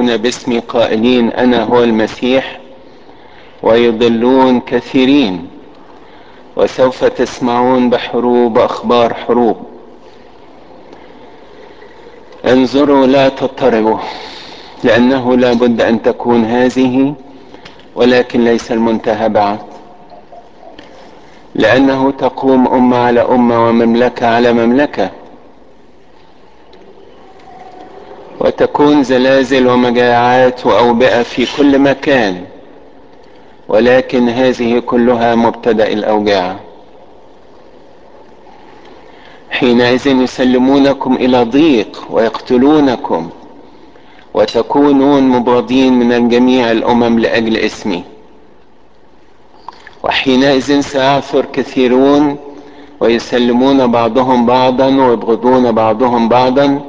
يأتون باسمي قائلين أنا هو المسيح ويضلون كثيرين وسوف تسمعون بحروب أخبار حروب انظروا لا تضطربوا لأنه لا بد أن تكون هذه ولكن ليس المنتهى بعد لأنه تقوم أمة على أمة ومملكة على مملكة وتكون زلازل ومجاعات وأوبئة في كل مكان ولكن هذه كلها مبتدأ الأوجاع حينئذ يسلمونكم إلى ضيق ويقتلونكم وتكونون مبغضين من جميع الأمم لأجل اسمي وحينئذ سيعثر كثيرون ويسلمون بعضهم بعضا ويبغضون بعضهم بعضا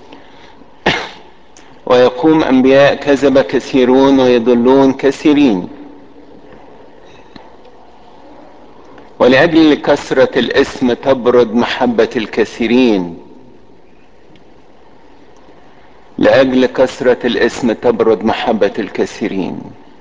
ويقوم أنبياء كذب كثيرون ويضلون كثيرين ولأجل كثرة الاسم تبرد محبة الكثيرين لأجل كثرة الاسم تبرد محبة الكثيرين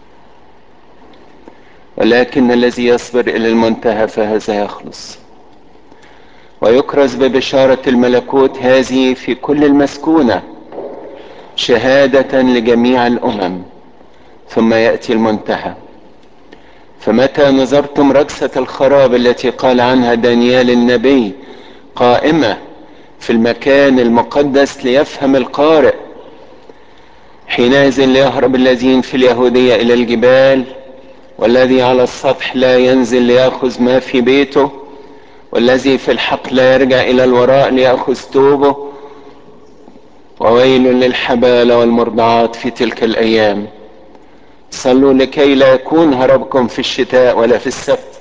ولكن الذي يصبر إلى المنتهى فهذا يخلص ويكرز ببشارة الملكوت هذه في كل المسكونة شهادة لجميع الأمم ثم يأتي المنتهى فمتى نظرتم ركسة الخراب التي قال عنها دانيال النبي قائمة في المكان المقدس ليفهم القارئ حينئذ ليهرب الذين في اليهودية إلى الجبال والذي على السطح لا ينزل ليأخذ ما في بيته والذي في الحق لا يرجع إلى الوراء ليأخذ توبه وويل للحبالة والمرضعات في تلك الأيام صلوا لكي لا يكون هربكم في الشتاء ولا في السبت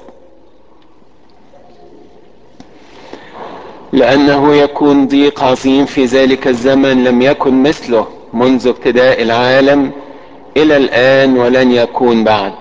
لأنه يكون ضيق عظيم في ذلك الزمن لم يكن مثله منذ ابتداء العالم إلى الآن ولن يكون بعد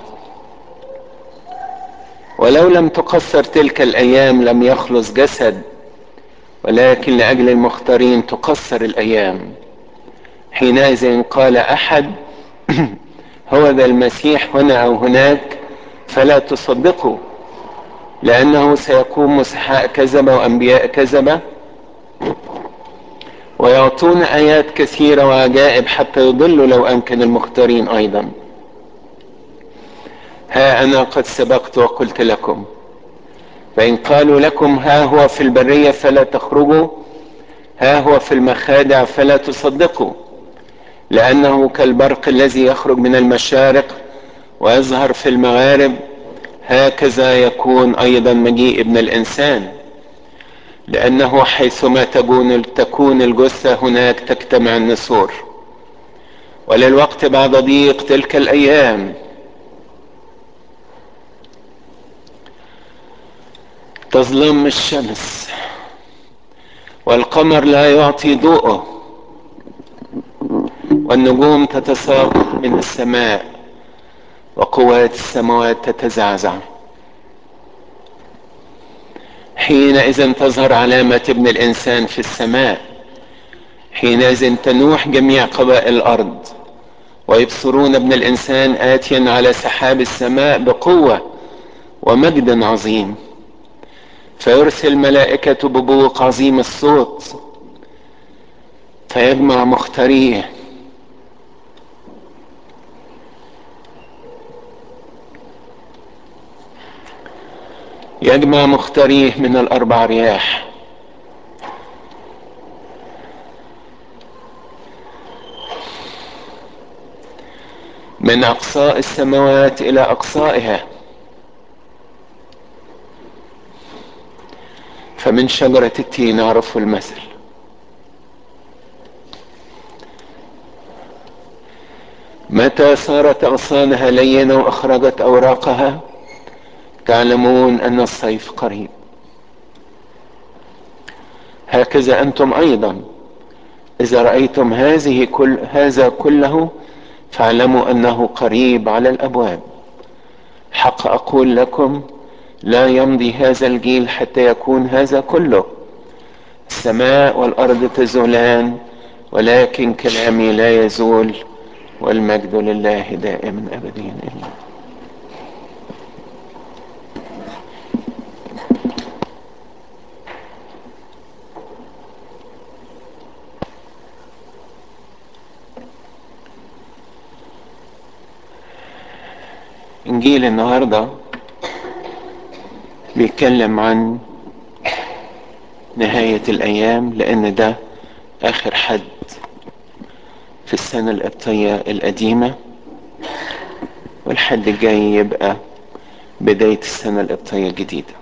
ولو لم تقصر تلك الأيام لم يخلص جسد ولكن لأجل المختارين تقصر الأيام حينئذ قال أحد هو ذا المسيح هنا أو هناك فلا تصدقوا لأنه سيقوم مسحاء كذبة وأنبياء كذبة ويعطون آيات كثيرة وعجائب حتى يضلوا لو أمكن المختارين أيضا ها أنا قد سبقت وقلت لكم فإن قالوا لكم ها هو في البرية فلا تخرجوا ها هو في المخادع فلا تصدقوا لأنه كالبرق الذي يخرج من المشارق ويظهر في المغارب هكذا يكون أيضا مجيء ابن الإنسان لأنه حيثما تكون تكون الجثة هناك تجتمع النسور وللوقت بعد ضيق تلك الأيام تظلم الشمس والقمر لا يعطي ضوءه والنجوم تتساقط من السماء وقوات السماوات تتزعزع حينئذ تظهر علامة ابن الإنسان في السماء حينئذ تنوح جميع قبائل الأرض ويبصرون ابن الإنسان آتيا على سحاب السماء بقوة ومجد عظيم فيرسل ملائكة ببوق عظيم الصوت فيجمع مختاريه يجمع مختاريه من الأربع رياح من أقصاء السماوات إلى أقصائها فمن شجرة التين عرفوا المثل متى صارت أغصانها لينة وأخرجت أوراقها تعلمون أن الصيف قريب هكذا أنتم أيضا إذا رأيتم هذه كل هذا كله فاعلموا أنه قريب على الأبواب حق أقول لكم لا يمضي هذا الجيل حتى يكون هذا كله السماء والأرض تزولان ولكن كلامي لا يزول والمجد لله دائما ابديا امين انجيل النهارده بيتكلم عن نهاية الأيام لأن ده آخر حد في السنة القبطية القديمة والحد الجاي يبقى بداية السنة القبطية الجديدة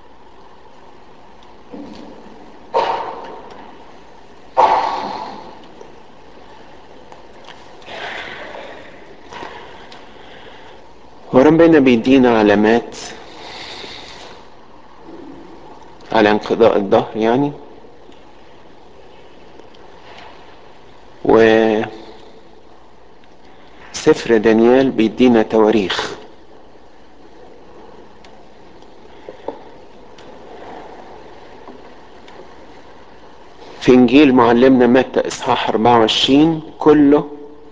وربنا بيدينا علامات على انقضاء الظهر يعني و سفر دانيال بيدينا تواريخ في انجيل معلمنا متى اصحاح 24 كله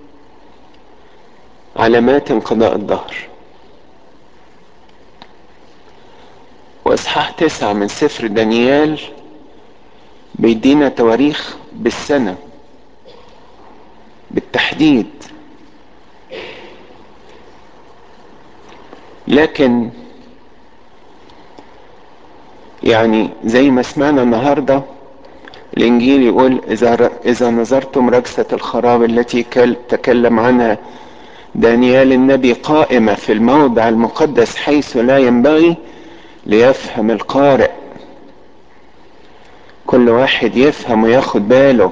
علامات انقضاء الظهر واصحاح تسعة من سفر دانيال بيدينا تواريخ بالسنة بالتحديد لكن يعني زي ما سمعنا النهاردة الانجيل يقول اذا اذا نظرتم رجسة الخراب التي تكلم عنها دانيال النبي قائمة في الموضع المقدس حيث لا ينبغي ليفهم القارئ كل واحد يفهم وياخد باله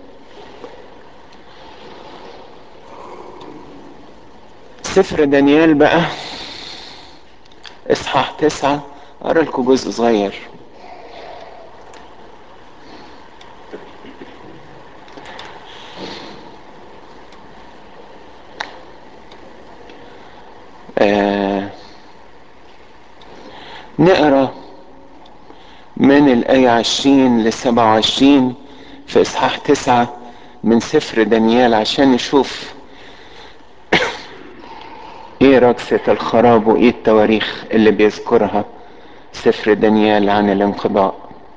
سفر دانيال بقى اصحاح تسعة اقرا لكم جزء صغير آه نقرا من الآية عشرين لسبعة وعشرين في إصحاح تسعة من سفر دانيال عشان نشوف ايه رقصة الخراب وايه التواريخ اللي بيذكرها سفر دانيال عن الانقضاء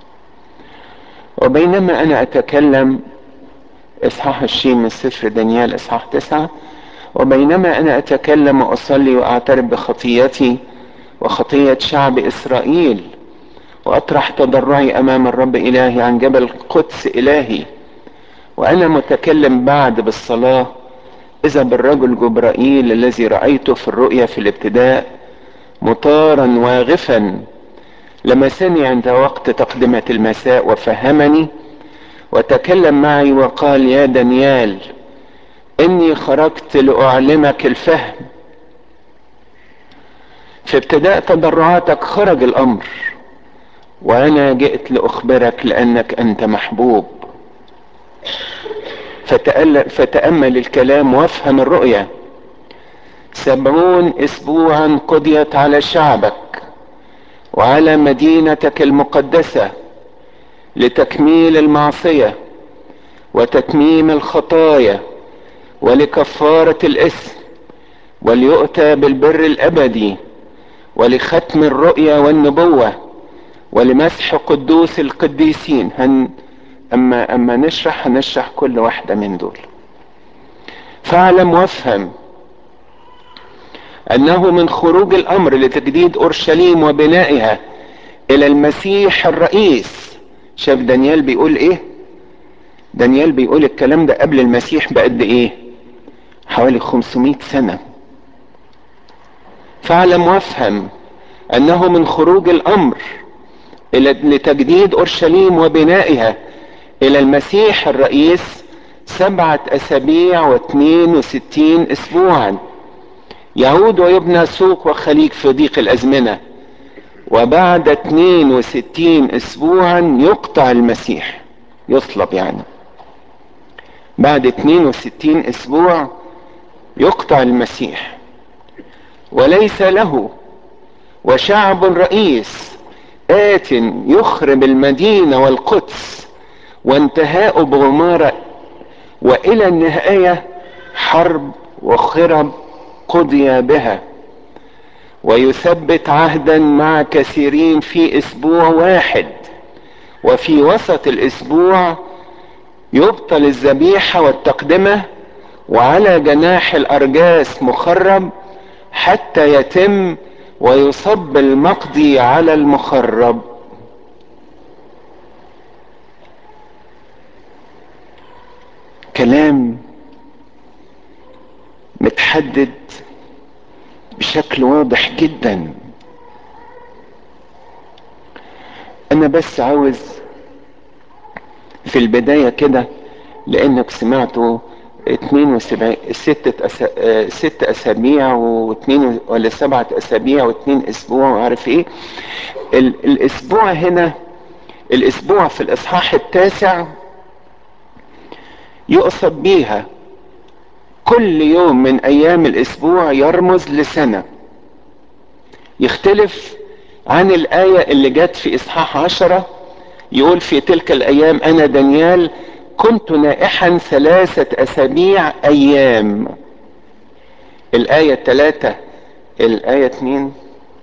وبينما انا اتكلم اصحاح عشرين من سفر دانيال اصحاح تسعة وبينما انا اتكلم واصلي واعترف بخطيتي وخطية شعب اسرائيل واطرح تضرعي امام الرب الهي عن جبل قدس الهي وانا متكلم بعد بالصلاه اذا بالرجل جبرائيل الذي رايته في الرؤيا في الابتداء مطارا واغفا لمسني عند وقت تقدمه المساء وفهمني وتكلم معي وقال يا دانيال اني خرجت لاعلمك الفهم في ابتداء تضرعاتك خرج الامر وانا جئت لاخبرك لانك انت محبوب فتأمل الكلام وافهم الرؤية سبعون اسبوعا قضيت على شعبك وعلى مدينتك المقدسة لتكميل المعصية وتتميم الخطايا ولكفارة الاسم وليؤتى بالبر الابدي ولختم الرؤيا والنبوة ولمسح قدوس القديسين هن اما اما نشرح هنشرح كل واحدة من دول فاعلم وافهم انه من خروج الامر لتجديد اورشليم وبنائها الى المسيح الرئيس شاف دانيال بيقول ايه دانيال بيقول الكلام ده قبل المسيح بقد ايه حوالي 500 سنة فاعلم وافهم انه من خروج الامر الى لتجديد اورشليم وبنائها الى المسيح الرئيس سبعة اسابيع واثنين وستين اسبوعا يعود ويبنى سوق وخليج في ضيق الازمنة وبعد 62 اسبوعا يقطع المسيح يصلب يعني بعد 62 اسبوع يقطع المسيح وليس له وشعب رئيس آت يخرب المدينة والقدس وانتهاء بغمارة وإلى النهاية حرب وخرب قضي بها ويثبت عهدا مع كثيرين في اسبوع واحد وفي وسط الاسبوع يبطل الذبيحه والتقدمه وعلى جناح الارجاس مخرب حتى يتم ويصب المقضي على المخرب كلام متحدد بشكل واضح جدا انا بس عاوز في البداية كده لانك سمعتوا اتنين وسبعين ستة أس... ست اسابيع واتنين ولا سبعة اسابيع واتنين اسبوع وعارف ايه ال... الاسبوع هنا الاسبوع في الاصحاح التاسع يقصد بيها كل يوم من ايام الاسبوع يرمز لسنة يختلف عن الاية اللي جت في اصحاح عشرة يقول في تلك الايام انا دانيال كنت نائحا ثلاثة اسابيع ايام الاية ثلاثة الاية اتنين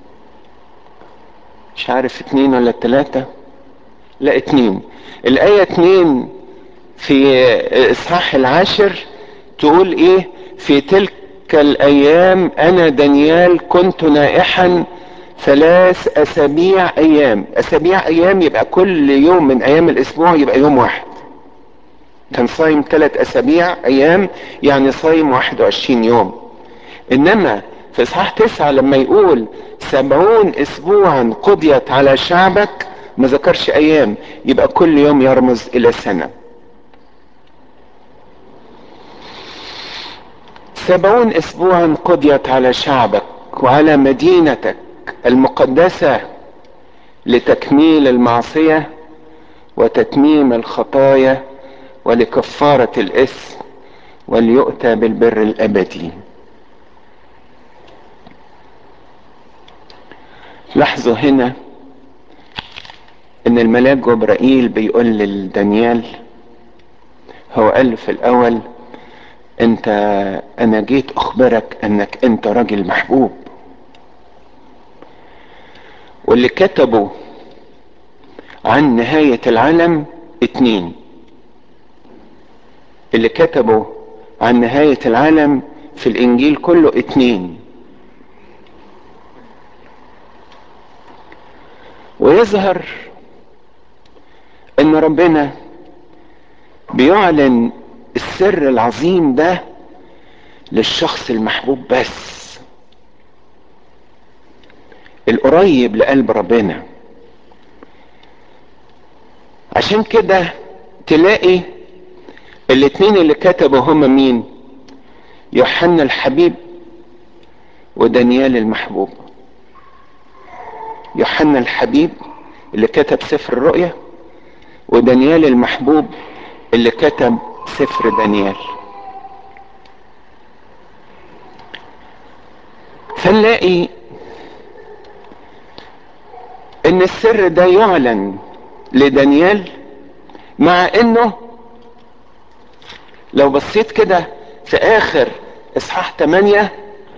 مش عارف اتنين ولا ثلاثة لا اتنين الاية اتنين في اصحاح العاشر تقول ايه في تلك الايام انا دانيال كنت نائحا ثلاث اسابيع ايام اسابيع ايام يبقى كل يوم من ايام الاسبوع يبقى يوم واحد كان صايم ثلاث اسابيع ايام يعني صايم 21 يوم انما في اصحاح تسعة لما يقول سبعون اسبوعا قضيت على شعبك ما ذكرش ايام يبقى كل يوم يرمز الى سنه سبعون اسبوعا قضيت على شعبك وعلى مدينتك المقدسة لتكميل المعصية وتتميم الخطايا ولكفارة الإثم وليؤتى بالبر الأبدي لاحظوا هنا ان الملاك جبرائيل بيقول لدانيال هو قال في الاول انت انا جيت اخبرك انك انت راجل محبوب واللي كتبوا عن نهاية العالم اتنين اللي كتبوا عن نهاية العالم في الانجيل كله اتنين ويظهر ان ربنا بيعلن السر العظيم ده للشخص المحبوب بس القريب لقلب ربنا عشان كده تلاقي الاتنين اللي كتبوا هما مين يوحنا الحبيب ودانيال المحبوب يوحنا الحبيب اللي كتب سفر الرؤيا ودانيال المحبوب اللي كتب سفر دانيال فنلاقي ان السر ده يعلن لدانيال مع انه لو بصيت كده في اخر اصحاح 8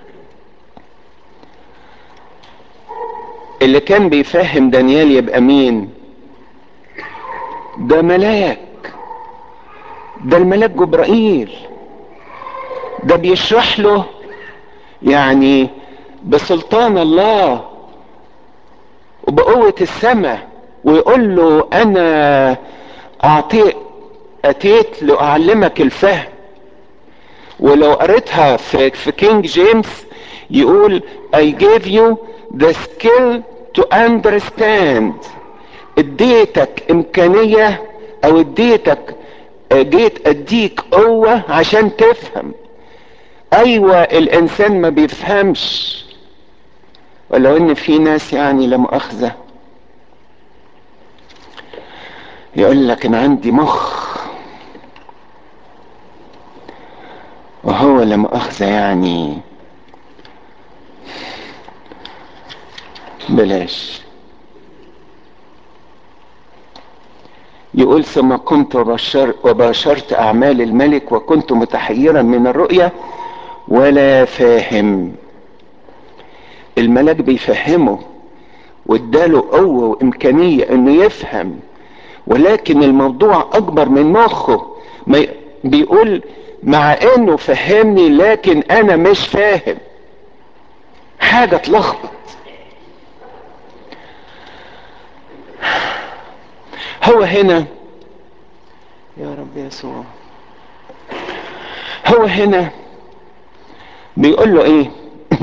اللي كان بيفهم دانيال يبقى مين ده ملاك ده الملاك جبرائيل ده بيشرح له يعني بسلطان الله وبقوة السماء ويقول له انا اعطيك اتيت لاعلمك الفهم ولو قريتها في, في كينج جيمس يقول I gave you the skill to understand اديتك امكانية او اديتك جيت اديك قوة عشان تفهم ايوه الانسان ما بيفهمش ولو ان في ناس يعني لا مؤاخذة يقول لك انا عندي مخ وهو لا مؤاخذة يعني بلاش يقول ثم كنت وبشر وباشرت اعمال الملك وكنت متحيرا من الرؤيا ولا فاهم الملاك بيفهمه واداله قوة وامكانية انه يفهم ولكن الموضوع اكبر من مخه ما بيقول مع انه فهمني لكن انا مش فاهم حاجة تلخبط هو هنا يا رب يسوع هو هنا بيقول له ايه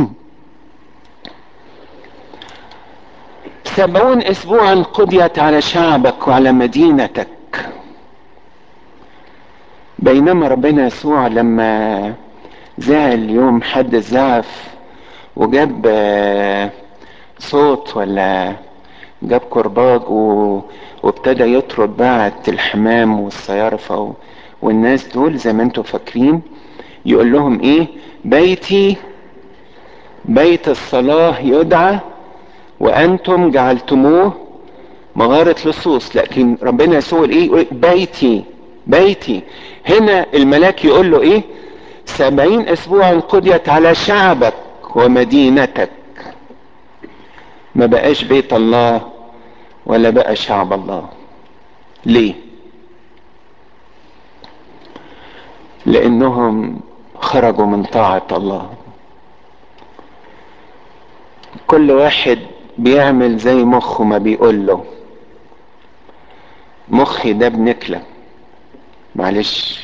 سبعون اسبوعا قضيت على شعبك وعلى مدينتك بينما ربنا يسوع لما زعل يوم حد زعف وجاب صوت ولا جاب كرباج و... وابتدى يطرد بقى الحمام والصيارفة والناس دول زي ما انتم فاكرين يقول لهم ايه بيتي بيت الصلاة يدعى وانتم جعلتموه مغارة لصوص لكن ربنا يسوع ايه يقول بيتي بيتي هنا الملاك يقول له ايه سبعين اسبوعا قضيت على شعبك ومدينتك ما بقاش بيت الله ولا بقى شعب الله ليه لانهم خرجوا من طاعة الله كل واحد بيعمل زي مخه ما بيقول له مخي ده بنكلة معلش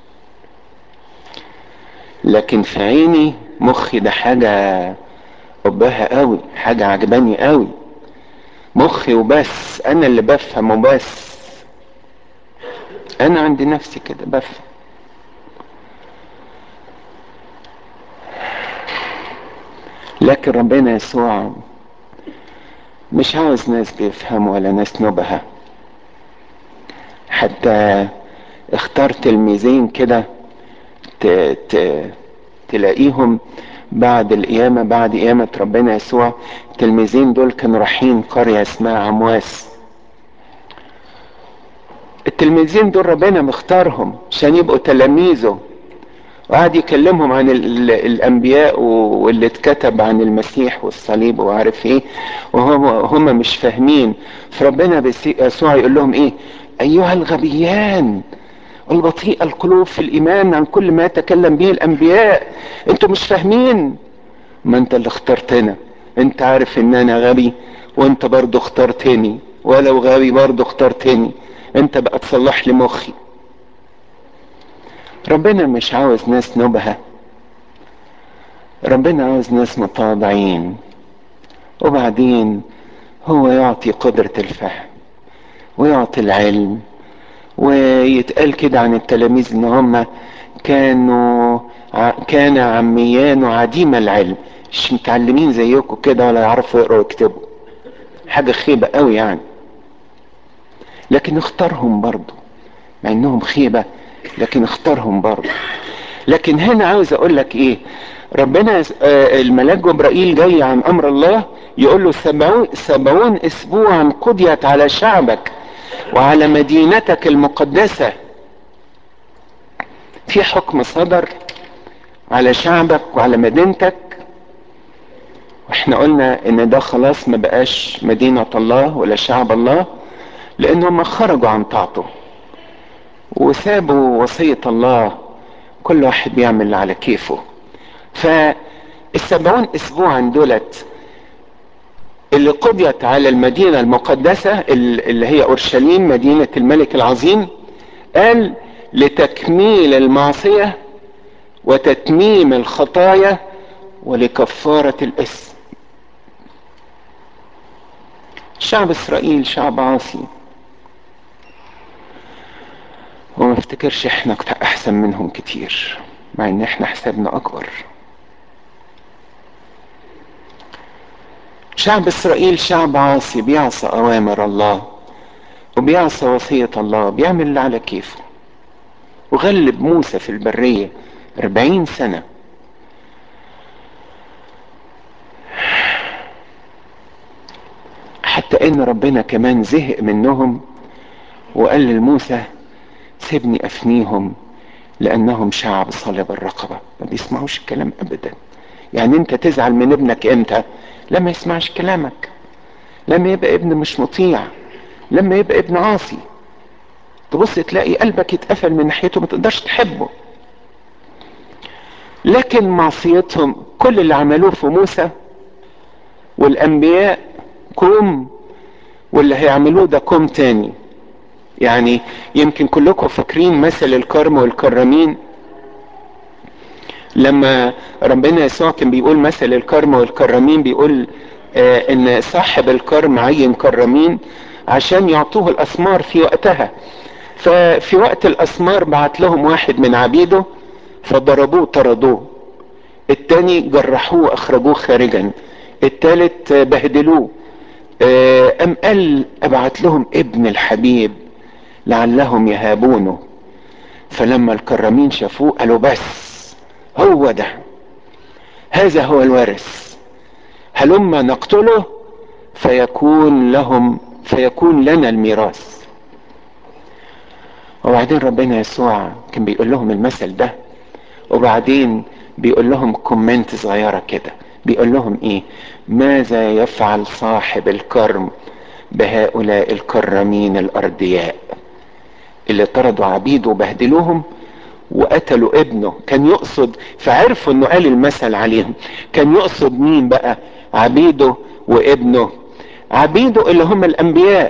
لكن في عيني مخي ده حاجة حبها قوي حاجة عجباني قوي مخي وبس انا اللي بفهم وبس انا عندي نفسي كده بفهم لكن ربنا يسوع مش عاوز ناس بيفهموا ولا ناس نبهة حتى اختار تلميذين كده ت... ت... تلاقيهم بعد القيامة بعد قيامة ربنا يسوع التلميذين دول كانوا رايحين قرية اسمها عمواس التلميذين دول ربنا مختارهم عشان يبقوا تلاميذه وقعد يكلمهم عن ال الانبياء واللي اتكتب عن المسيح والصليب وعارف ايه وهم هم مش فاهمين فربنا يسوع يقول لهم ايه ايها الغبيان البطيء القلوب في الايمان عن كل ما تكلم به الانبياء انتوا مش فاهمين ما انت اللي اخترتنا انت عارف ان انا غبي وانت برضو اخترتني ولو غبي برضو اخترتني انت بقى تصلح لي مخي ربنا مش عاوز ناس نبهة ربنا عاوز ناس متواضعين وبعدين هو يعطي قدرة الفهم ويعطي العلم ويتقال كده عن التلاميذ ان هم كانوا كان عميان وعديم العلم مش متعلمين زيكم كده ولا يعرفوا يقروا ويكتبوا حاجة خيبة قوي يعني لكن اختارهم برضو مع انهم خيبة لكن اختارهم برضو لكن هنا عاوز اقول لك ايه ربنا الملاك جبرائيل جاي عن امر الله يقول له سبعون, سبعون اسبوعا قضيت على شعبك وعلى مدينتك المقدسة في حكم صدر على شعبك وعلى مدينتك واحنا قلنا ان ده خلاص ما بقاش مدينة الله ولا شعب الله لانهم خرجوا عن طاعته وسابوا وصية الله كل واحد بيعمل على كيفه فالسبعون اسبوعا دولت اللي قضيت على المدينة المقدسة اللي هي اورشليم مدينة الملك العظيم قال لتكميل المعصية وتتميم الخطايا ولكفارة الاسم شعب اسرائيل شعب عاصي وما افتكرش احنا احسن منهم كتير مع ان احنا حسابنا اكبر شعب اسرائيل شعب عاصي بيعصى اوامر الله وبيعصى وصية الله بيعمل اللي على كيفه وغلب موسى في البرية اربعين سنة حتى ان ربنا كمان زهق منهم وقال لموسى سيبني افنيهم لانهم شعب صلب الرقبة ما بيسمعوش الكلام ابدا يعني انت تزعل من ابنك امتى لما يسمعش كلامك لما يبقى ابن مش مطيع لما يبقى ابن عاصي تبص تلاقي قلبك يتقفل من ناحيته ما تقدرش تحبه لكن معصيتهم كل اللي عملوه في موسى والانبياء كوم واللي هيعملوه ده كوم تاني يعني يمكن كلكم فاكرين مثل الكرم والكرمين لما ربنا يسوع كان بيقول مثل الكرم والكرمين بيقول آه ان صاحب الكرم عين كرمين عشان يعطوه الاسمار في وقتها ففي وقت الاسمار بعت لهم واحد من عبيده فضربوه طردوه التاني جرحوه اخرجوه خارجا التالت بهدلوه ام قال ابعت لهم ابن الحبيب لعلهم يهابونه فلما الكرمين شافوه قالوا بس هو ده هذا هو الوارث هلما نقتله فيكون لهم فيكون لنا الميراث وبعدين ربنا يسوع كان بيقول لهم المثل ده وبعدين بيقول لهم كومنت صغيره كده بيقول لهم ايه ماذا يفعل صاحب الكرم بهؤلاء الكرمين الارضياء اللي طردوا عبيده وبهدلوهم وقتلوا ابنه كان يقصد فعرفوا انه قال المثل عليهم كان يقصد مين بقى عبيده وابنه عبيده اللي هم الانبياء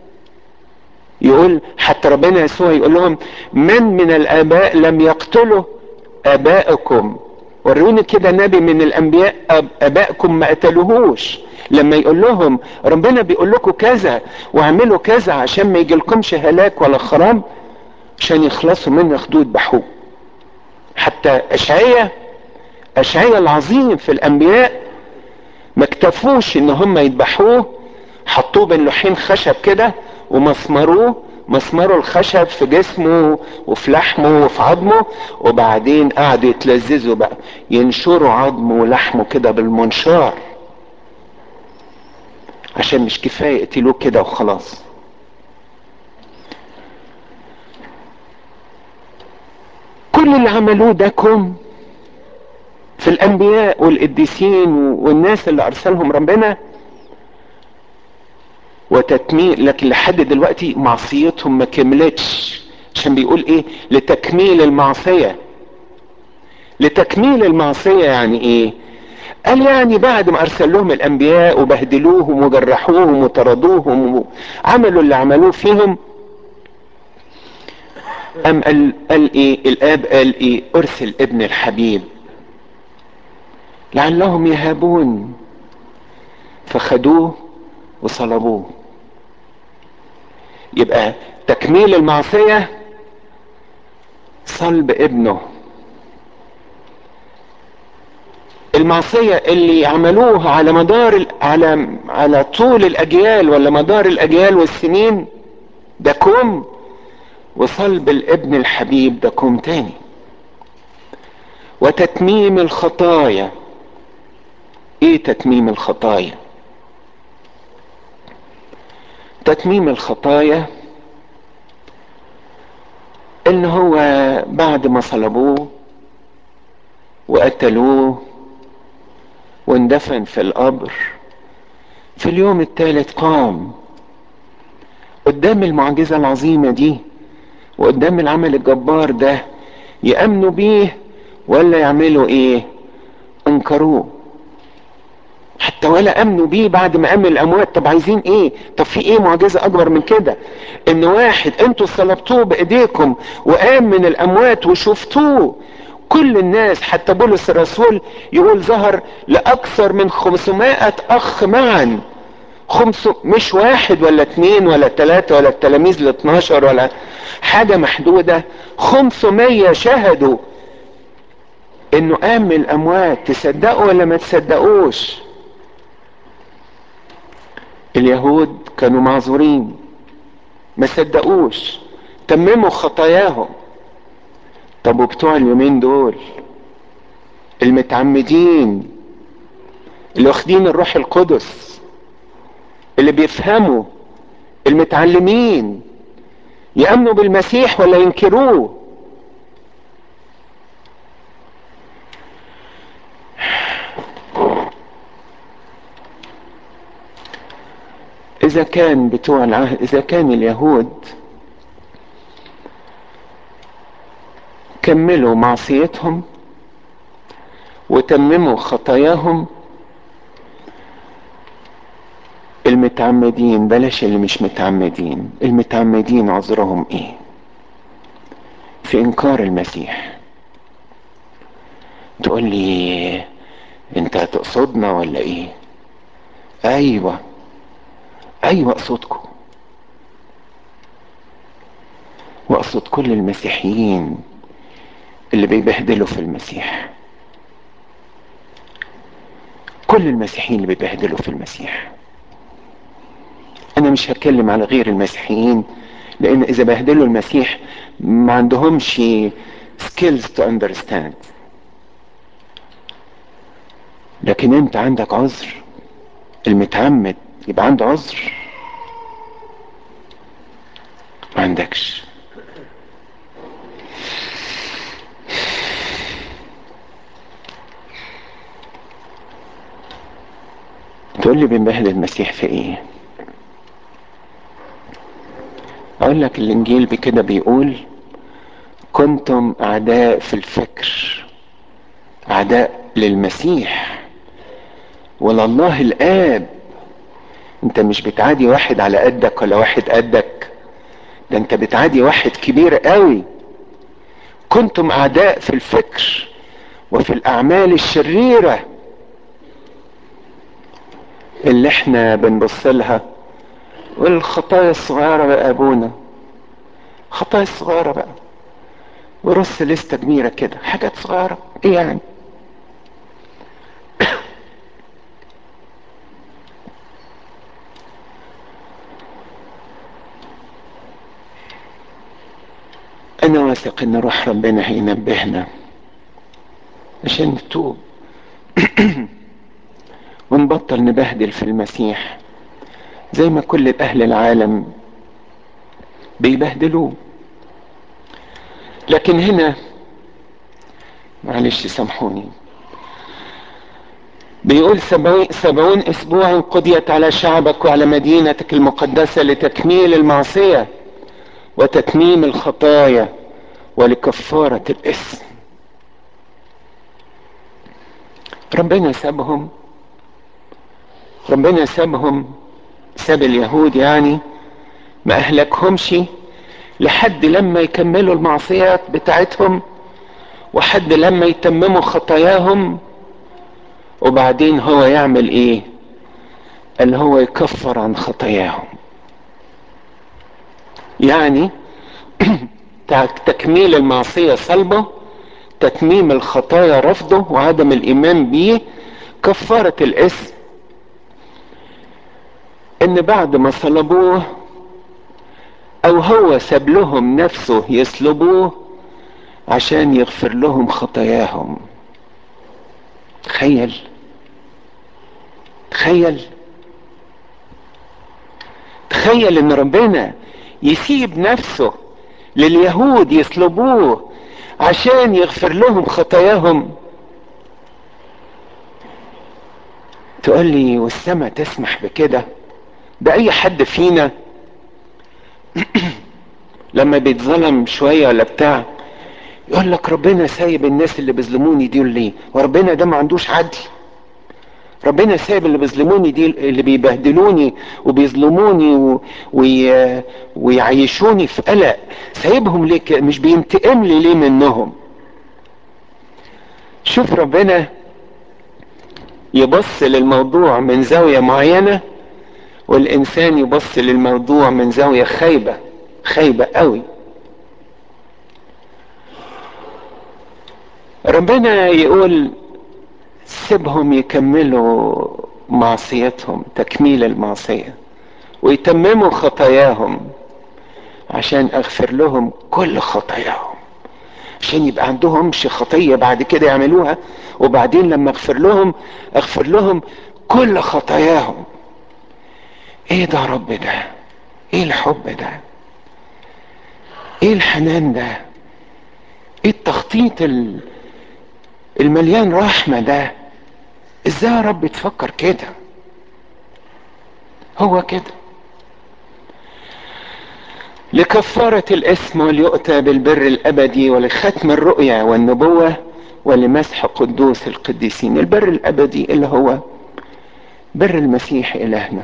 يقول حتى ربنا يسوع يقول لهم من من الاباء لم يقتلوا ابائكم وروني كده نبي من الانبياء ابائكم ما قتلوهوش لما يقول لهم ربنا بيقول لكم كذا واعملوا كذا عشان ما يجيلكمش هلاك ولا خراب عشان يخلصوا منه ياخدوه يذبحوه حتى اشعيا اشعيا العظيم في الانبياء ما اكتفوش ان هم يذبحوه حطوه بين لوحين خشب كده ومسمروه مسمروا الخشب في جسمه وفي لحمه وفي عظمه وبعدين قعدوا يتلذذوا بقى ينشروا عظمه ولحمه كده بالمنشار عشان مش كفايه يقتلوه كده وخلاص كل اللي عملوه ده كم في الانبياء والقديسين والناس اللي ارسلهم ربنا وتتميم لكن لحد دلوقتي معصيتهم ما كملتش عشان بيقول ايه لتكميل المعصية لتكميل المعصية يعني ايه قال يعني بعد ما ارسل لهم الانبياء وبهدلوهم وجرحوهم وطردوهم وعملوا اللي عملوه فيهم ام قال, قال ايه الاب قال ايه ارسل ابن الحبيب لعلهم يهابون فخدوه وصلبوه يبقى تكميل المعصية صلب ابنه المعصية اللي عملوها على مدار على على طول الاجيال ولا مدار الاجيال والسنين ده كوم وصلب الابن الحبيب ده كوم تاني وتتميم الخطايا ايه تتميم الخطايا تتميم الخطايا ان هو بعد ما صلبوه وقتلوه واندفن في القبر في اليوم الثالث قام قدام المعجزة العظيمة دي وقدام العمل الجبار ده يأمنوا بيه ولا يعملوا ايه انكروه حتى ولا امنوا بيه بعد ما قام الاموات طب عايزين ايه طب في ايه معجزة اكبر من كده ان واحد انتوا صلبتوه بايديكم وقام من الاموات وشفتوه كل الناس حتى بولس الرسول يقول ظهر لاكثر من 500 اخ معا خمس مش واحد ولا اتنين ولا تلاتة ولا التلاميذ ال 12 ولا حاجة محدودة 500 شهدوا انه قام من الاموات تصدقوا ولا ما تصدقوش اليهود كانوا معذورين ما صدقوش تمموا خطاياهم طب وبتوع اليومين دول المتعمدين اللي واخدين الروح القدس اللي بيفهموا المتعلمين يأمنوا بالمسيح ولا ينكروه إذا كان بتوع العهد إذا كان اليهود كملوا معصيتهم وتمموا خطاياهم المتعمدين بلاش اللي مش متعمدين المتعمدين عذرهم ايه في انكار المسيح تقول لي انت هتقصدنا ولا ايه ايوه ايوه اقصدكم واقصد كل المسيحيين اللي بيبهدلوا في المسيح كل المسيحيين اللي بيبهدلوا في المسيح انا مش هتكلم على غير المسيحيين لان اذا بهدلوا المسيح ما عندهمش skills to understand لكن انت عندك عذر المتعمد يبقى عنده عذر ما عندكش تقول لي بنبهدل المسيح في ايه اقول لك الانجيل بكده بيقول كنتم اعداء في الفكر اعداء للمسيح ولله الاب انت مش بتعادي واحد على قدك ولا واحد قدك ده انت بتعادي واحد كبير قوي كنتم اعداء في الفكر وفي الاعمال الشريره اللي احنا بنبص لها والخطايا الصغيره بقى ابونا خطايا الصغيره بقى ورص لستة كبيرة كده حاجات صغيرة ايه يعني انا واثق ان روح ربنا هينبهنا عشان نتوب ونبطل نبهدل في المسيح زي ما كل اهل العالم بيبهدلوه لكن هنا معلش سامحوني بيقول سبعون اسبوعا قضيت على شعبك وعلى مدينتك المقدسة لتكميل المعصية وتتميم الخطايا ولكفارة الاسم ربنا سابهم ربنا سابهم ساب اليهود يعني ما اهلكهمش لحد لما يكملوا المعصيات بتاعتهم وحد لما يتمموا خطاياهم وبعدين هو يعمل ايه اللي هو يكفر عن خطاياهم يعني تكميل المعصية صلبه تتميم الخطايا رفضه وعدم الايمان بيه كفارة الاسم ان بعد ما صلبوه او هو ساب لهم نفسه يصلبوه عشان يغفر لهم خطاياهم تخيل تخيل تخيل ان ربنا يسيب نفسه لليهود يصلبوه عشان يغفر لهم خطاياهم تقول لي والسماء تسمح بكده ده اي حد فينا لما بيتظلم شوية ولا بتاع يقول لك ربنا سايب الناس اللي بيظلموني دي ليه وربنا ده ما عندوش عدل ربنا سايب اللي بيظلموني دي اللي بيبهدلوني وبيظلموني و... وي... ويعيشوني في قلق سايبهم ليه كده مش بينتقم لي ليه منهم شوف ربنا يبص للموضوع من زاوية معينة والإنسان يبص للموضوع من زاوية خايبة خايبة قوي ربنا يقول سيبهم يكملوا معصيتهم تكميل المعصية ويتمموا خطاياهم عشان اغفر لهم كل خطاياهم عشان يبقى عندهمش خطية بعد كده يعملوها وبعدين لما اغفر لهم اغفر لهم كل خطاياهم ايه ده رب ده ايه الحب ده ايه الحنان ده ايه التخطيط المليان رحمة ده ازاي يا رب تفكر كده هو كده لكفارة الاسم وليؤتى بالبر الابدي ولختم الرؤيا والنبوة ولمسح قدوس القديسين البر الابدي اللي هو بر المسيح الهنا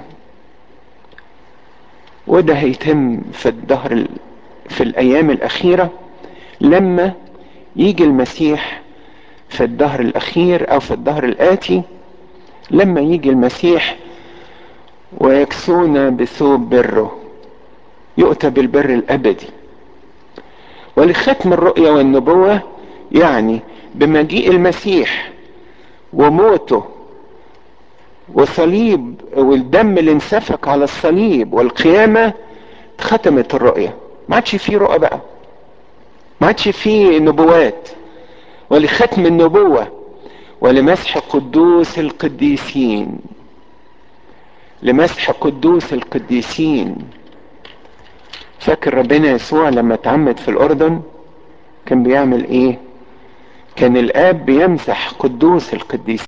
وده هيتم في الظهر في الايام الاخيرة لما يجي المسيح في الظهر الاخير او في الظهر الاتي لما يجي المسيح ويكسونا بثوب بره يؤتى بالبر الابدي ولختم الرؤيا والنبوة يعني بمجيء المسيح وموته وصليب والدم اللي انسفك على الصليب والقيامة ختمت الرؤية ما عادش فيه رؤى بقى ما عادش فيه نبوات ولختم النبوة ولمسح قدوس القديسين لمسح قدوس القديسين فاكر ربنا يسوع لما اتعمد في الاردن كان بيعمل ايه كان الاب بيمسح قدوس القديسين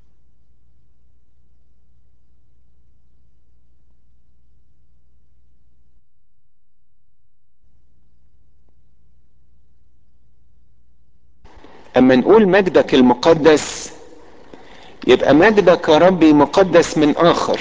اما نقول مجدك المقدس يبقى مجدك يا ربي مقدس من اخر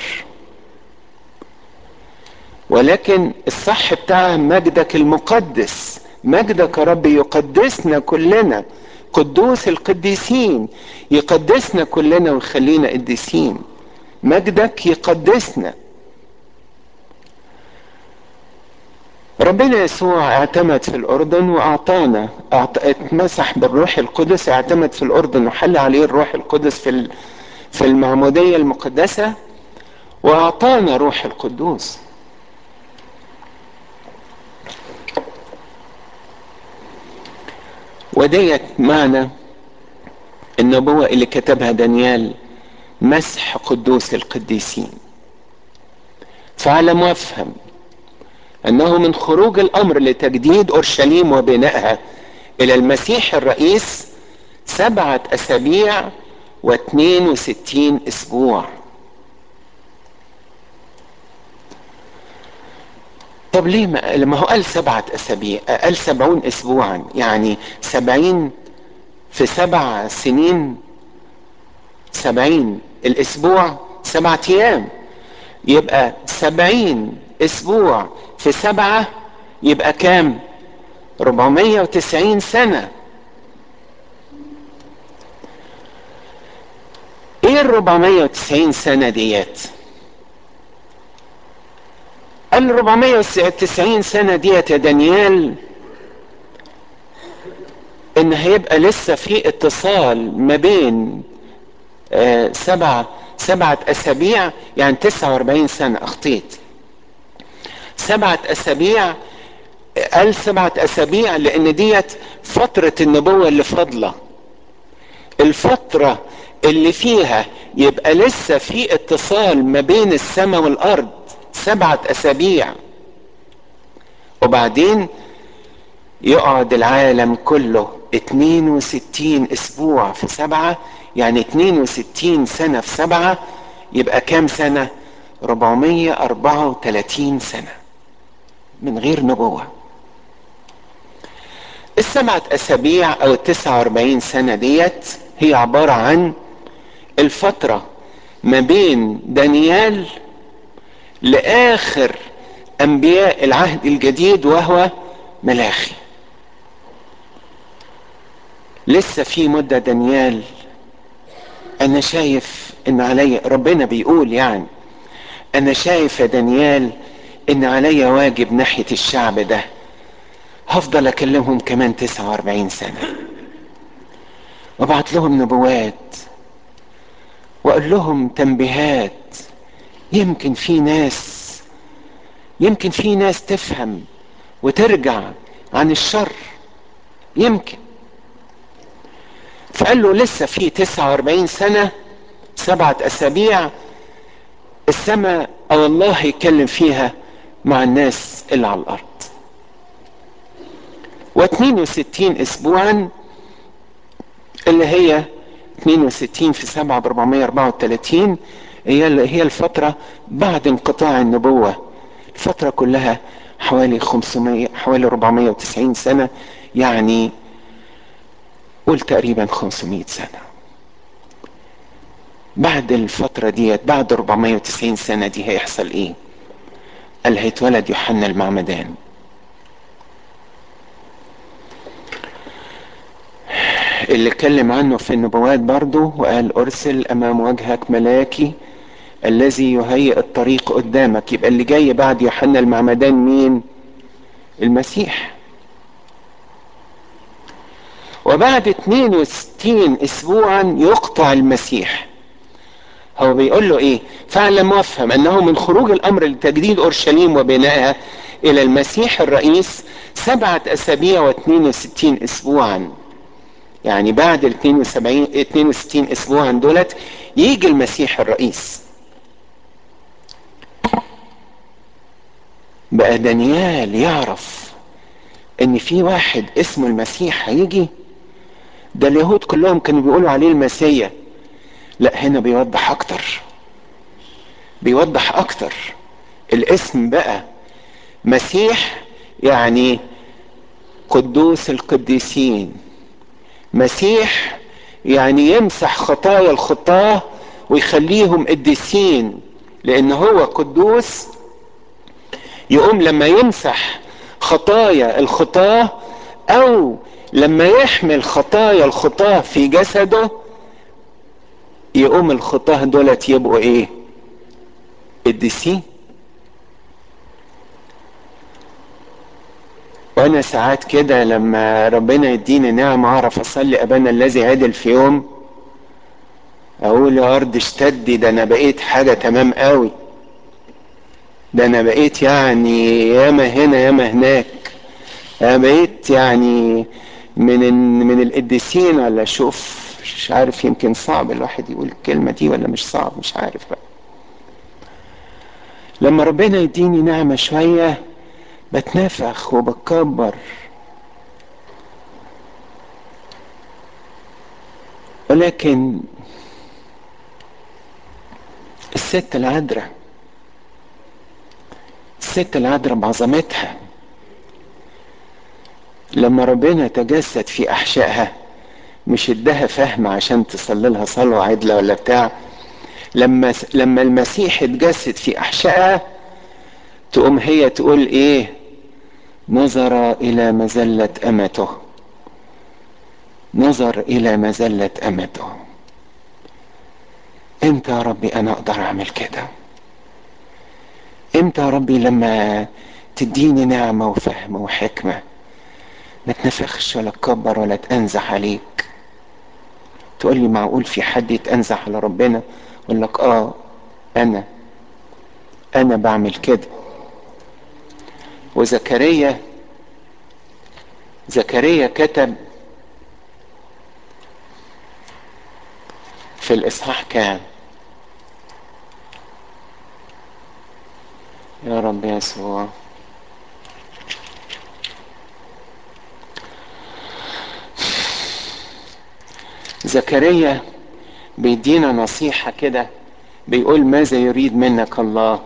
ولكن الصح بتاع مجدك المقدس مجدك يا رب يقدسنا كلنا قدوس القديسين يقدسنا كلنا ويخلينا قديسين مجدك يقدسنا ربنا يسوع اعتمد في الاردن واعطانا اتمسح بالروح القدس اعتمد في الاردن وحل عليه الروح القدس في في المعموديه المقدسه واعطانا روح القدوس وديت معنى النبوة اللي كتبها دانيال مسح قدوس القديسين فاعلم وافهم انه من خروج الامر لتجديد اورشليم وبنائها الى المسيح الرئيس سبعة اسابيع واثنين وستين اسبوع طب ليه ما لما هو قال سبعة أسابيع قال سبعون أسبوعا يعني سبعين في سبع سنين سبعين الأسبوع سبعة أيام يبقى سبعين أسبوع في سبعة يبقى كام ربعمية وتسعين سنة ايه الربعمية وتسعين سنة ديت ال 490 سنة ديت يا دانيال ان هيبقى لسه في اتصال ما بين آه سبعة سبعة اسابيع يعني 49 سنة اخطيت سبعة اسابيع قال سبعة اسابيع لان ديت فترة النبوة اللي فاضلة الفترة اللي فيها يبقى لسه في اتصال ما بين السماء والارض سبعة اسابيع وبعدين يقعد العالم كله 62 اسبوع في سبعة يعني 62 سنة في سبعة يبقى كام سنة 434 سنة من غير نبوة السبعة اسابيع او التسعة واربعين سنة ديت هي عبارة عن الفترة ما بين دانيال لاخر انبياء العهد الجديد وهو ملاخي لسه في مدة دانيال انا شايف ان علي ربنا بيقول يعني انا شايف يا دانيال ان علي واجب ناحية الشعب ده هفضل اكلمهم كمان 49 سنة وابعت لهم نبوات واقول لهم تنبيهات يمكن في ناس يمكن في ناس تفهم وترجع عن الشر يمكن فقال له لسه في 49 سنة سبعة أسابيع السماء أو الله يتكلم فيها مع الناس اللي على الأرض و62 اسبوعا اللي هي 62 في 7 ب 434 هي هي الفترة بعد انقطاع النبوة الفترة كلها حوالي 500 حوالي 490 سنة يعني قول تقريبا 500 سنة بعد الفترة ديت بعد 490 سنة دي هيحصل ايه قال هيتولد يوحنا المعمدان اللي اتكلم عنه في النبوات برضه وقال ارسل امام وجهك ملاكي الذي يهيئ الطريق قدامك يبقى اللي جاي بعد يوحنا المعمدان مين المسيح وبعد 62 اسبوعا يقطع المسيح هو بيقول له ايه فاعلم وافهم انه من خروج الامر لتجديد اورشليم وبنائها الى المسيح الرئيس سبعة اسابيع و62 اسبوعا يعني بعد ال 72 62 اسبوعا دولت يجي المسيح الرئيس بقى دانيال يعرف ان في واحد اسمه المسيح هيجي ده اليهود كلهم كانوا بيقولوا عليه المسيا لا هنا بيوضح اكتر بيوضح اكتر الاسم بقى مسيح يعني قدوس القديسين مسيح يعني يمسح خطايا الخطاه ويخليهم قديسين لان هو قدوس يقوم لما يمسح خطايا الخطاه او لما يحمل خطايا الخطاه في جسده يقوم الخطاه دولت يبقوا ايه قديسين وانا ساعات كده لما ربنا يديني نعمة اعرف اصلي ابانا الذي عدل في يوم اقول يا ارض اشتدي ده انا بقيت حاجة تمام قوي ده انا بقيت يعني ياما هنا ياما هناك انا بقيت يعني من من القديسين ولا شوف مش عارف يمكن صعب الواحد يقول الكلمة دي ولا مش صعب مش عارف بقى لما ربنا يديني نعمة شوية بتنفخ وبتكبر ولكن الست العذراء الست العذراء بعظمتها لما ربنا تجسد في احشائها مش ادها فهم عشان تصلي لها صلوه عدله ولا بتاع لما لما المسيح اتجسد في احشائها تقوم هي تقول ايه نظر الى مزله امته نظر الى مزله امته امتى يا ربي انا اقدر اعمل كده امتى يا ربي لما تديني نعمه وفهم وحكمه ما تنفخش ولا تكبر ولا تنزح عليك تقول لي معقول في حد يتنزح على ربنا اقول لك اه انا انا بعمل كده وزكريا زكريا كتب في الاصحاح كام يا رب يسوع زكريا بيدينا نصيحة كده بيقول ماذا يريد منك الله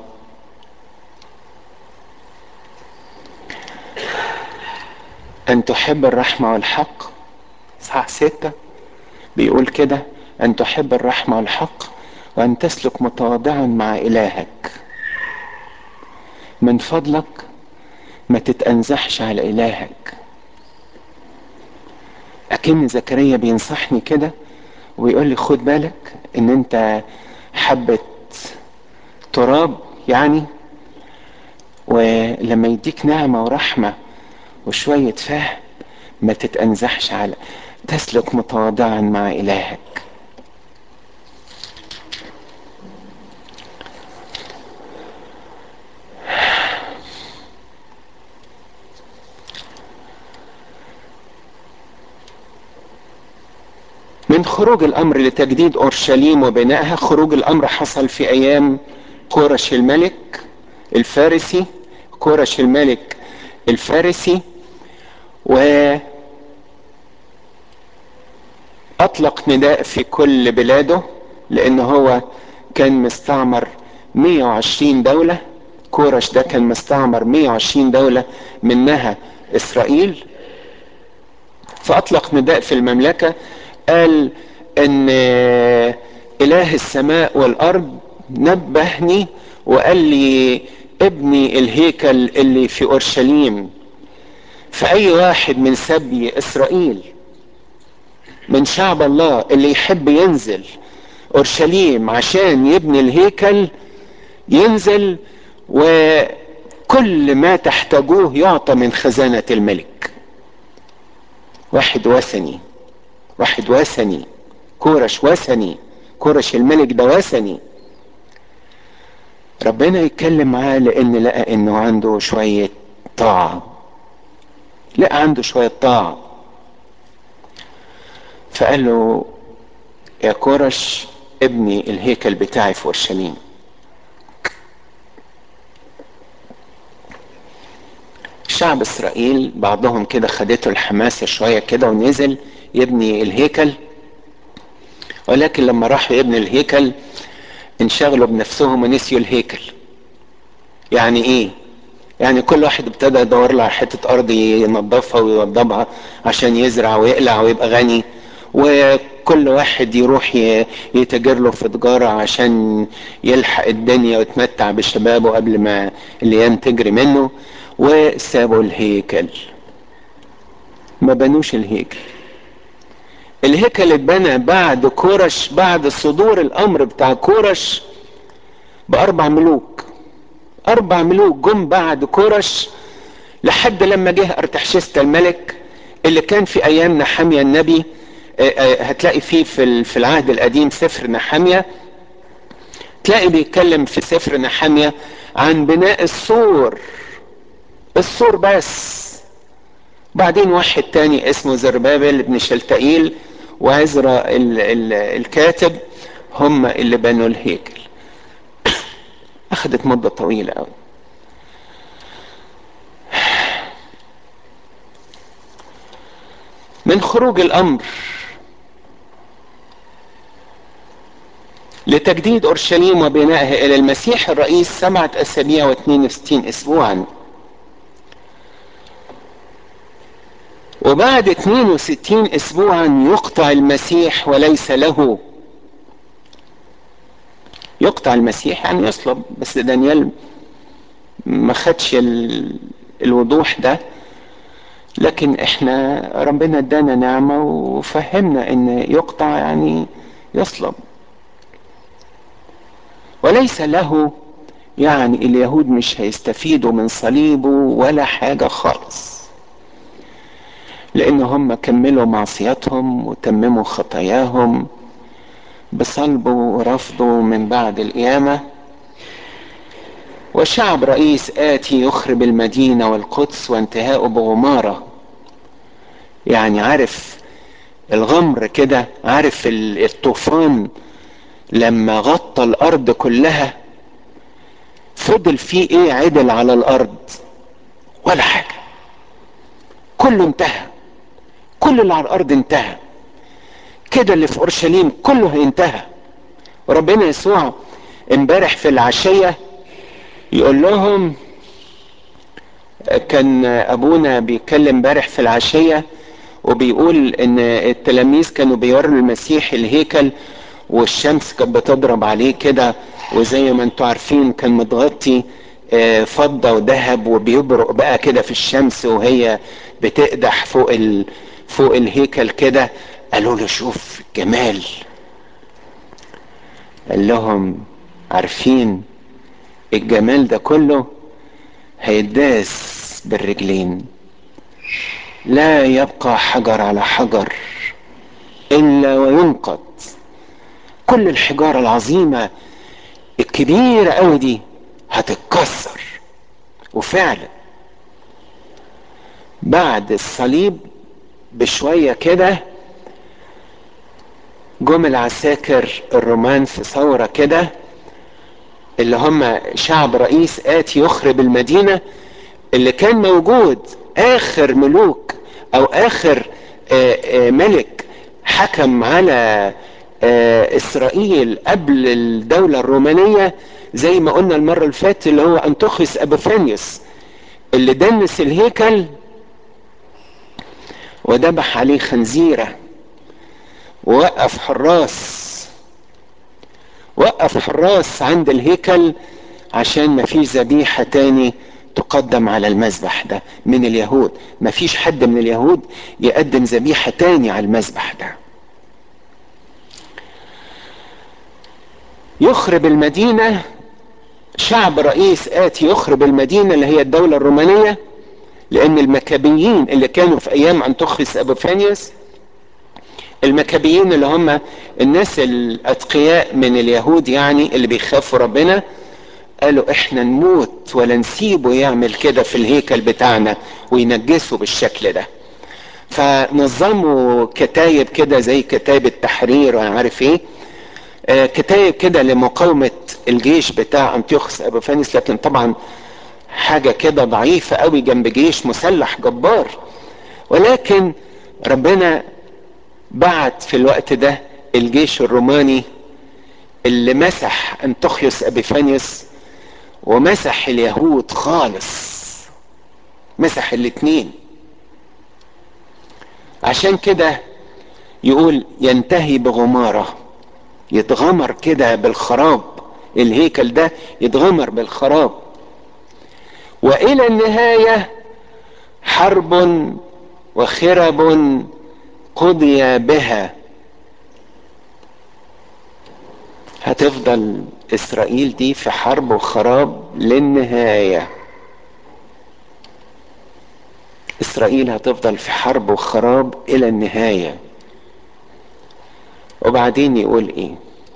أن تحب الرحمة والحق صح ستة بيقول كده أن تحب الرحمة والحق وأن تسلك متواضعا مع إلهك من فضلك ما تتأنزحش على إلهك أكن زكريا بينصحني كده ويقول لي خد بالك ان انت حبة تراب يعني ولما يديك نعمة ورحمة وشوية فهم ما تتأنزحش على تسلك متواضعا مع إلهك من خروج الامر لتجديد اورشليم وبنائها خروج الامر حصل في ايام كورش الملك الفارسي كورش الملك الفارسي أطلق نداء في كل بلاده لأن هو كان مستعمر 120 دولة كورش ده كان مستعمر 120 دولة منها إسرائيل فأطلق نداء في المملكة قال إن إله السماء والأرض نبهني وقال لي ابني الهيكل اللي في أورشليم فأي واحد من سبي إسرائيل من شعب الله اللي يحب ينزل اورشليم عشان يبني الهيكل ينزل وكل ما تحتاجوه يعطى من خزانة الملك واحد وثني واحد وثني كورش وثني كورش الملك ده وثني ربنا يتكلم معاه لان لقى انه عنده شوية طاعة لقى عنده شوية طاعة فقال له يا كورش ابني الهيكل بتاعي في اورشليم شعب اسرائيل بعضهم كده خدته الحماسه شويه كده ونزل يبني الهيكل ولكن لما راحوا يبني الهيكل انشغلوا بنفسهم ونسيوا الهيكل يعني ايه يعني كل واحد ابتدى يدور له على حته ارض ينظفها ويوضبها عشان يزرع ويقلع ويبقى غني وكل واحد يروح يتاجر له في تجارة عشان يلحق الدنيا ويتمتع بشبابه قبل ما الايام تجري منه وسابوا الهيكل ما بنوش الهيكل الهيكل اتبنى بعد كورش بعد صدور الامر بتاع كورش باربع ملوك اربع ملوك جم بعد كورش لحد لما جه ارتحشست الملك اللي كان في ايام نحميا النبي هتلاقي فيه في في العهد القديم سفر نحمية تلاقي بيتكلم في سفر نحمية عن بناء السور السور بس بعدين واحد تاني اسمه زربابل بن شلتائيل وعزرا ال ال الكاتب هم اللي بنوا الهيكل اخذت مدة طويلة قوي من خروج الامر لتجديد اورشليم وبنائها الى المسيح الرئيس سبعة اسابيع واثنين وستين اسبوعا وبعد 62 اسبوعا يقطع المسيح وليس له يقطع المسيح يعني يصلب بس دانيال ما خدش الوضوح ده لكن احنا ربنا ادانا نعمة وفهمنا ان يقطع يعني يصلب وليس له يعني اليهود مش هيستفيدوا من صليبه ولا حاجة خالص لان هم كملوا معصيتهم وتمموا خطاياهم بصلبه ورفضه من بعد القيامة وشعب رئيس آتي يخرب المدينة والقدس وانتهاءه بغمارة يعني عارف الغمر كده عارف الطوفان لما غطى الأرض كلها فضل فيه ايه عدل على الأرض ولا حاجة كله انتهى كل اللي على الأرض انتهى كده اللي في أورشليم كله انتهى وربنا يسوع امبارح في العشية يقول لهم كان ابونا بيتكلم امبارح في العشيه وبيقول ان التلاميذ كانوا بيوروا المسيح الهيكل والشمس كانت بتضرب عليه كده وزي ما انتم عارفين كان متغطي فضه وذهب وبيبرق بقى كده في الشمس وهي بتقدح فوق ال... فوق الهيكل كده قالوا له شوف جمال قال لهم عارفين الجمال ده كله هيداس بالرجلين لا يبقى حجر على حجر الا وينقض كل الحجارة العظيمة الكبيرة قوي دي هتتكسر وفعلا بعد الصليب بشوية كده جم العساكر الرومان في ثورة كده اللي هم شعب رئيس آتي يخرب المدينة اللي كان موجود آخر ملوك او اخر ملك حكم على اسرائيل قبل الدولة الرومانية زي ما قلنا المرة اللي فاتت اللي هو انطوخيوس ابوفانيوس اللي دنس الهيكل وذبح عليه خنزيرة ووقف حراس وقف حراس عند الهيكل عشان ما فيش ذبيحة تاني تقدم على المذبح ده من اليهود ما فيش حد من اليهود يقدم ذبيحة تاني على المذبح ده يخرب المدينة شعب رئيس آتي يخرب المدينة اللي هي الدولة الرومانية لأن المكابيين اللي كانوا في أيام أنطوخيوس أبوفانيوس المكابيين اللي هم الناس الأتقياء من اليهود يعني اللي بيخافوا ربنا قالوا احنا نموت ولا نسيبه يعمل كده في الهيكل بتاعنا وينجسه بالشكل ده فنظموا كتايب كده زي كتايب التحرير وانا عارف ايه آه كتايب كده لمقاومة الجيش بتاع انتيوخس ابوفانيس لكن طبعا حاجة كده ضعيفة قوي جنب جيش مسلح جبار ولكن ربنا بعت في الوقت ده الجيش الروماني اللي مسح انطوخيوس ابيفانيوس ومسح اليهود خالص مسح الاتنين عشان كده يقول ينتهي بغمارة يتغمر كده بالخراب الهيكل ده يتغمر بالخراب والى النهاية حرب وخرب قضي بها هتفضل اسرائيل دي في حرب وخراب للنهاية اسرائيل هتفضل في حرب وخراب الى النهاية وبعدين يقول ايه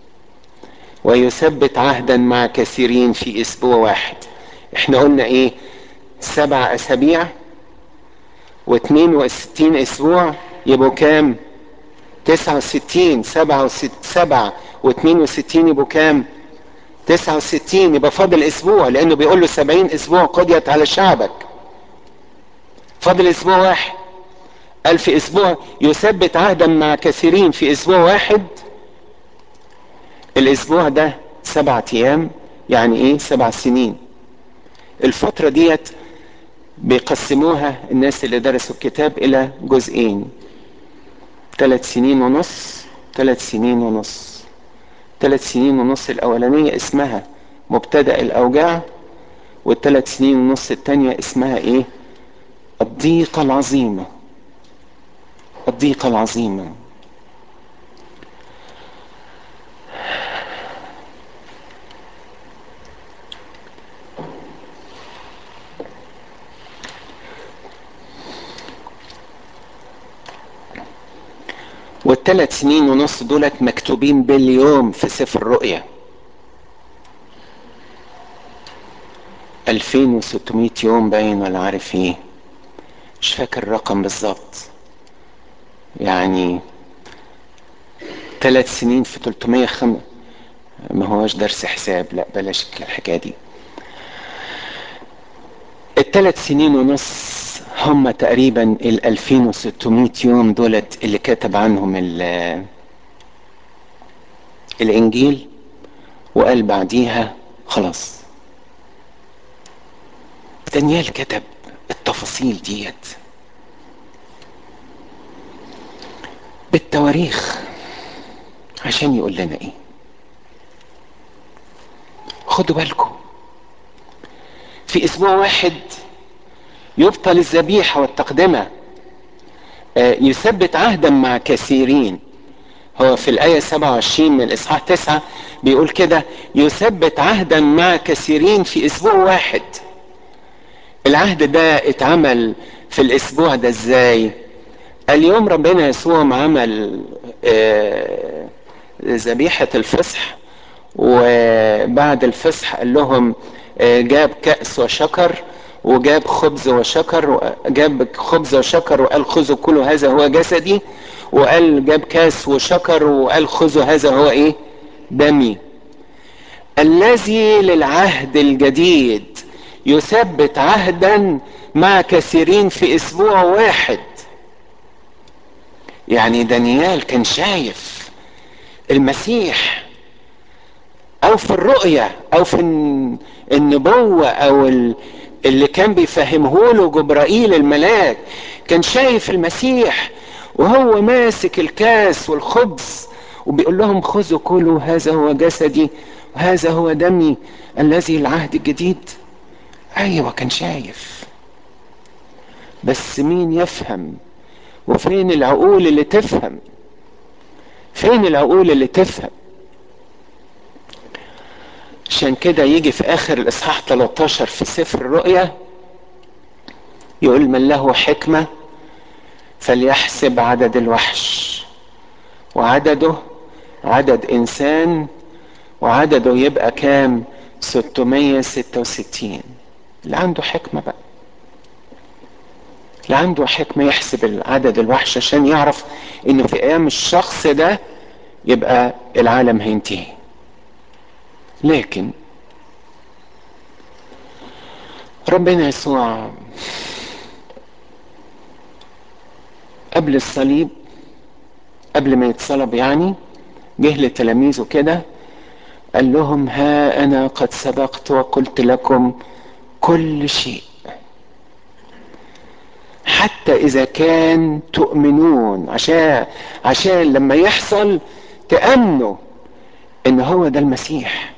ويثبت عهدا مع كثيرين في اسبوع واحد احنا قلنا ايه سبع اسابيع واثنين وستين اسبوع يبقوا كام تسعة وستين سبعة وست سبعة واثنين وستين يبقوا كام تسعة وستين يبقى فاضل اسبوع لانه بيقول له سبعين اسبوع قضيت على شعبك فاضل اسبوع واحد قال في اسبوع يثبت عهدا مع كثيرين في اسبوع واحد الاسبوع ده سبعة ايام يعني ايه سبع سنين الفترة ديت بيقسموها الناس اللي درسوا الكتاب الى جزئين ثلاث سنين ونص ثلاث سنين ونص ثلاث سنين ونص الاولانية اسمها مبتدأ الاوجاع والثلاث سنين ونص التانية اسمها ايه الضيقة العظيمة الضيقة العظيمة والثلاث سنين ونص دولت مكتوبين باليوم في سفر الرؤيا 2600 يوم باين ولا عارف ايه مش فاكر الرقم بالظبط يعني ثلاث سنين في 300 خم... ما هوش درس حساب لا بلاش الحكايه دي الثلاث سنين ونص هم تقريبا ال 2600 يوم دولت اللي كتب عنهم الانجيل وقال بعديها خلاص دانيال كتب التفاصيل ديت بالتواريخ عشان يقول لنا ايه خدوا بالكم في اسبوع واحد يبطل الذبيحة والتقدمة آه يثبت عهدا مع كثيرين هو في الآية 27 من الإصحاح 9 بيقول كده يثبت عهدا مع كثيرين في أسبوع واحد العهد ده اتعمل في الأسبوع ده إزاي اليوم ربنا يسوع عمل آه ذبيحة الفصح وبعد الفصح قال لهم آه جاب كأس وشكر وجاب خبز وشكر جاب خبز وشكر وقال خذوا كل هذا هو جسدي وقال جاب كاس وشكر وقال خذوا هذا هو ايه دمي الذي للعهد الجديد يثبت عهدا مع كثيرين في اسبوع واحد يعني دانيال كان شايف المسيح او في الرؤية او في النبوة او اللي كان بيفهمه له جبرائيل الملاك كان شايف المسيح وهو ماسك الكاس والخبز وبيقول لهم خذوا كلوا هذا هو جسدي وهذا هو دمي الذي العهد الجديد ايوه كان شايف بس مين يفهم وفين العقول اللي تفهم فين العقول اللي تفهم عشان كده يجي في اخر الاصحاح 13 في سفر الرؤيا يقول من له حكمه فليحسب عدد الوحش وعدده عدد انسان وعدده يبقى كام 666 اللي عنده حكمه بقى اللي عنده حكمه يحسب عدد الوحش عشان يعرف ان في ايام الشخص ده يبقى العالم هينتهي لكن ربنا يسوع قبل الصليب قبل ما يتصلب يعني جه لتلاميذه كده قال لهم ها انا قد سبقت وقلت لكم كل شيء حتى اذا كان تؤمنون عشان عشان لما يحصل تامنوا ان هو ده المسيح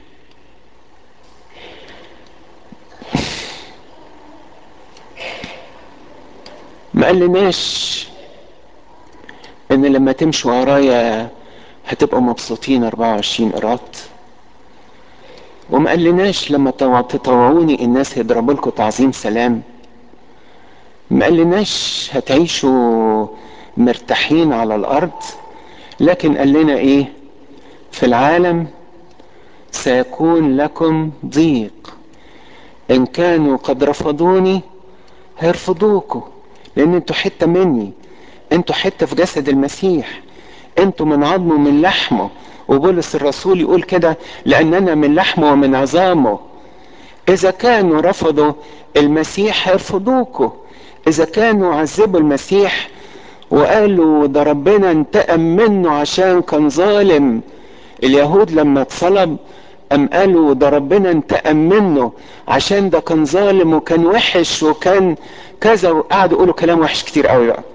ما قالناش ان لما تمشوا ورايا هتبقوا مبسوطين 24 قراط وما قالناش لما تطوعوني الناس هيضربوا لكم تعظيم سلام ما قالناش هتعيشوا مرتاحين على الارض لكن قال لنا ايه في العالم سيكون لكم ضيق ان كانوا قد رفضوني هيرفضوكم لان انتوا حته مني انتوا حته في جسد المسيح انتوا من عظمه ومن لحمه وبولس الرسول يقول كده لاننا من لحمه ومن عظامه اذا كانوا رفضوا المسيح هيرفضوكوا اذا كانوا عذبوا المسيح وقالوا ده ربنا انتقم منه عشان كان ظالم اليهود لما اتصلب أم قالوا ده ربنا انتقم منه عشان ده كان ظالم وكان وحش وكان كذا وقعدوا يقولوا كلام وحش كتير قوي بقى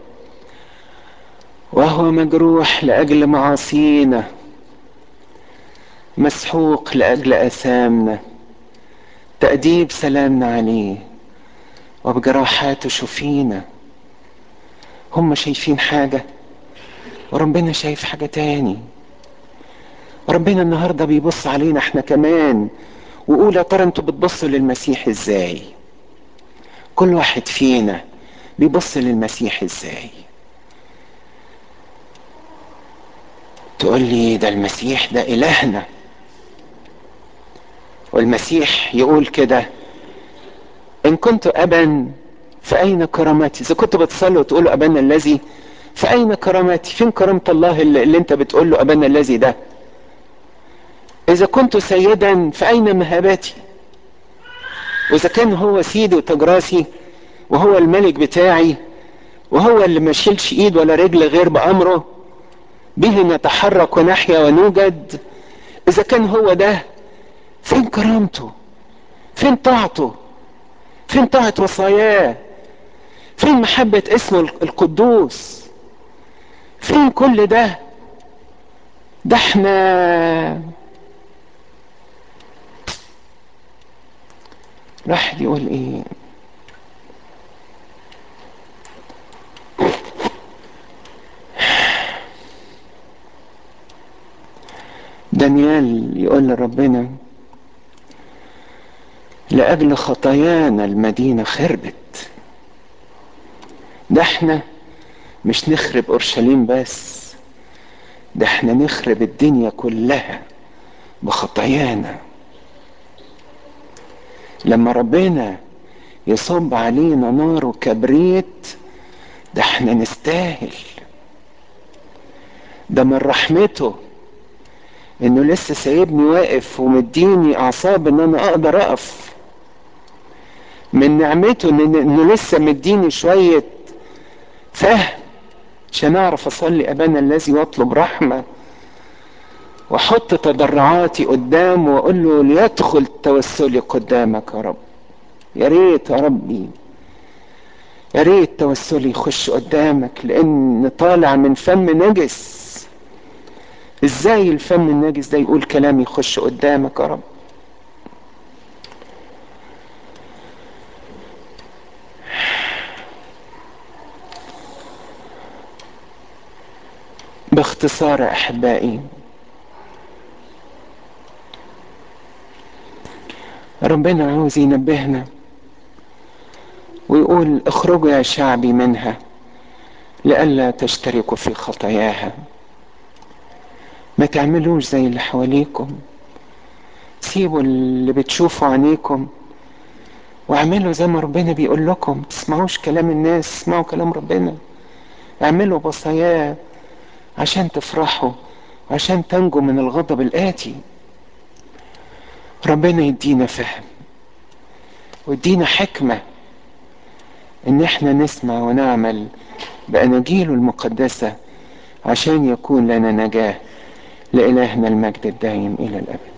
وهو مجروح لأجل معاصينا مسحوق لأجل أثامنا تأديب سلامنا عليه وبجراحاته شفينا هم شايفين حاجة وربنا شايف حاجة تاني ربنا النهارده بيبص علينا احنا كمان ويقول يا ترى انتوا بتبصوا للمسيح ازاي كل واحد فينا بيبص للمسيح ازاي تقول لي ده المسيح ده الهنا والمسيح يقول كده ان كنت ابا فاين كرامتي اذا كنت بتصلي وتقول له ابانا الذي فاين كرامتي فين كرامه الله اللي, اللي انت بتقول له ابانا الذي ده إذا كنت سيدا فأين مهاباتي؟ وإذا كان هو سيدي وتجراسي وهو الملك بتاعي وهو اللي ما شيلش إيد ولا رجل غير بأمره به نتحرك ونحيا ونوجد إذا كان هو ده فين كرامته؟ فين طاعته؟ فين طاعة وصاياه؟ فين محبة اسمه القدوس؟ فين كل ده؟ ده احنا الواحد يقول ايه دانيال يقول لربنا لأجل خطايانا المدينة خربت ده احنا مش نخرب أورشليم بس ده احنا نخرب الدنيا كلها بخطايانا لما ربنا يصب علينا نار وكبريت ده احنا نستاهل ده من رحمته انه لسه سايبني واقف ومديني اعصاب ان انا اقدر اقف من نعمته انه لسه مديني شوية فهم عشان اعرف اصلي ابانا الذي واطلب رحمه واحط تضرعاتي قدامه واقول له ليدخل توسلي قدامك يا رب يا ريت يا ربي يا ريت توسلي يخش قدامك لان طالع من فم نجس ازاي الفم النجس ده يقول كلام يخش قدامك يا رب باختصار يا احبائي ربنا عاوز ينبهنا ويقول اخرجوا يا شعبي منها لئلا تشتركوا في خطاياها ما تعملوش زي اللي حواليكم سيبوا اللي بتشوفوا عينيكم واعملوا زي ما ربنا بيقول لكم تسمعوش كلام الناس اسمعوا كلام ربنا اعملوا بصاياه عشان تفرحوا عشان تنجوا من الغضب الآتي ربنا يدينا فهم ويدينا حكمة ان احنا نسمع ونعمل بأناجيله المقدسة عشان يكون لنا نجاة لإلهنا المجد الدائم إلى الأبد